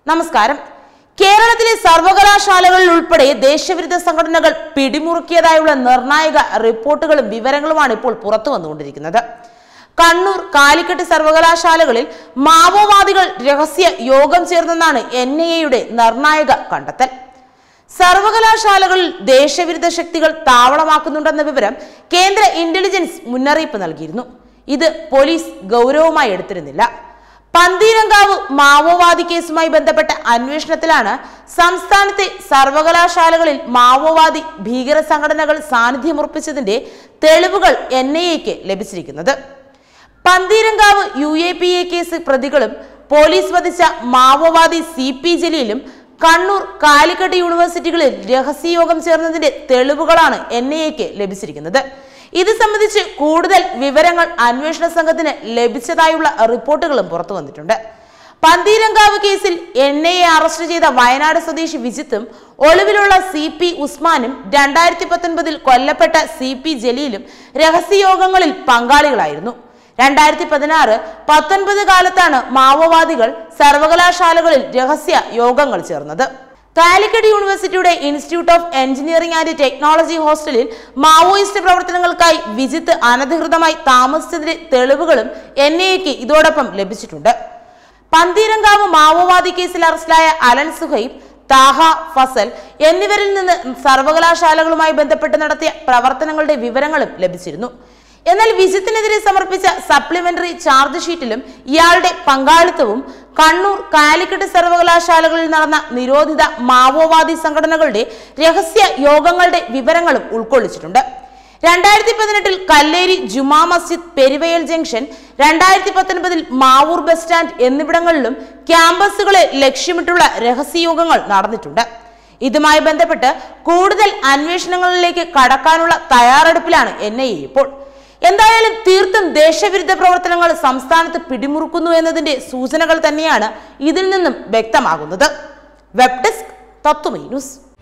നമസ്കാരം കേരളത്തിലെ സർവകലാശാലകളിൽ ഉൾപ്പെടെ ദേശവിരുദ്ധ സംഘടനകൾ പിടിമുറുക്കിയതായുള്ള നിർണായക റിപ്പോർട്ടുകളും വിവരങ്ങളുമാണ് ഇപ്പോൾ പുറത്തു വന്നുകൊണ്ടിരിക്കുന്നത് കണ്ണൂർ കാലിക്കറ്റ് സർവകലാശാലകളിൽ മാവോവാദികൾ രഹസ്യ യോഗം ചേർന്നെന്നാണ് എൻ ഐ എയുടെ നിർണായക കണ്ടെത്തൽ സർവകലാശാലകളിൽ ദേശവിരുദ്ധ ശക്തികൾ താവളമാക്കുന്നുണ്ടെന്ന വിവരം കേന്ദ്ര ഇന്റലിജൻസ് മുന്നറിയിപ്പ് നൽകിയിരുന്നു ഇത് പോലീസ് ഗൗരവമായി എടുത്തിരുന്നില്ല പന്തീരങ്കാവ് മാവോവാദി കേസുമായി ബന്ധപ്പെട്ട അന്വേഷണത്തിലാണ് സംസ്ഥാനത്തെ സർവകലാശാലകളിൽ മാവോവാദി ഭീകര സംഘടനകൾ സാന്നിധ്യമുറപ്പിച്ചതിന്റെ തെളിവുകൾ എൻ ഐ എക്ക് ലഭിച്ചിരിക്കുന്നത് Pantheerankavu U A P A case പ്രതികളും പോലീസ് വധിച്ച മാവോവാദി സി പി ജലീലും കണ്ണൂർ കാലിക്കറ്റ് യൂണിവേഴ്സിറ്റികളിൽ രഹസ്യയോഗം ചേർന്നതിന്റെ തെളിവുകളാണ് എൻ ഐ എക്ക് ലഭിച്ചിരിക്കുന്നത് ഇത് സംബന്ധിച്ച് കൂടുതൽ വിവരങ്ങൾ അന്വേഷണ സംഘത്തിന് ലഭിച്ചതായുള്ള റിപ്പോർട്ടുകളും പുറത്തു വന്നിട്ടുണ്ട് പന്തീരങ്കാവ് കേസിൽ എൻ ഐ എ അറസ്റ്റ് ചെയ്ത വയനാട് സ്വദേശി വിജിത്തും ഒളിവിലുള്ള സി പി ഉസ്മാനും രണ്ടായിരത്തി പത്തൊൻപതിൽ കൊല്ലപ്പെട്ട സി പി ജലീലും രഹസ്യയോഗങ്ങളിൽ പങ്കാളികളായിരുന്നു രണ്ടായിരത്തി പതിനാറ് പത്തൊൻപത് കാലത്താണ് മാവോവാദികൾ സർവകലാശാലകളിൽ രഹസ്യ യോഗങ്ങൾ ചേർന്നത് കാലിക്കറ്റ് യൂണിവേഴ്സിറ്റിയുടെ institute of engineering and technology ഹോസ്റ്റലിൽ മാവോയിസ്റ്റ് പ്രവർത്തനങ്ങൾക്കായി വിജിത്ത് അനധികൃതമായി താമസിച്ചതിന്റെ തെളിവുകളും എൻ ഐക്ക് ഇതോടൊപ്പം ലഭിച്ചിട്ടുണ്ട് പന്തീരങ്കാവ് മാവോവാദി കേസിൽ അറസ്റ്റിലായ അലൻ സുഹൈബ് താഹ ഫസൽ എന്നിവരിൽ നിന്ന് സർവകലാശാലകളുമായി ബന്ധപ്പെട്ട് നടത്തിയ പ്രവർത്തനങ്ങളുടെ വിവരങ്ങളും ലഭിച്ചിരുന്നു എന്നാൽ വിജിത്തിനെതിരെ സമർപ്പിച്ച സപ്ലിമെന്ററി ചാർജ് ഷീറ്റിലും ഇയാളുടെ പങ്കാളിത്തവും കണ്ണൂർ കാലിക്കറ്റ് സർവകലാശാലകളിൽ നടന്ന നിരോധിത മാവോവാദി സംഘടനകളുടെ രഹസ്യ യോഗങ്ങളുടെ വിവരങ്ങളും ഉൾക്കൊള്ളിച്ചിട്ടുണ്ട് രണ്ടായിരത്തി പതിനെട്ടിൽ കല്ലേരി ജുമാ മസ്ജിദ് പെരുവയൽ ജംഗ്ഷൻ രണ്ടായിരത്തി പത്തൊൻപതിൽ മാവൂർ ബസ് സ്റ്റാൻഡ് എന്നിവിടങ്ങളിലും ക്യാമ്പസുകളെ ലക്ഷ്യമിട്ടുള്ള രഹസ്യയോഗങ്ങൾ നടന്നിട്ടുണ്ട് ഇതുമായി ബന്ധപ്പെട്ട് കൂടുതൽ അന്വേഷണങ്ങളിലേക്ക് കടക്കാനുള്ള തയ്യാറെടുപ്പിലാണ് എൻ ഐ എ ഇപ്പോൾ എന്തായാലും തീർത്തും ദേശവിരുദ്ധ പ്രവർത്തനങ്ങൾ സംസ്ഥാനത്ത് പിടിമുറുക്കുന്നു എന്നതിന്റെ സൂചനകൾ തന്നെയാണ് ഇതിൽ നിന്നും വ്യക്തമാകുന്നത് വെബ് ഡെസ്ക് തത്വമൈ ന്യൂസ്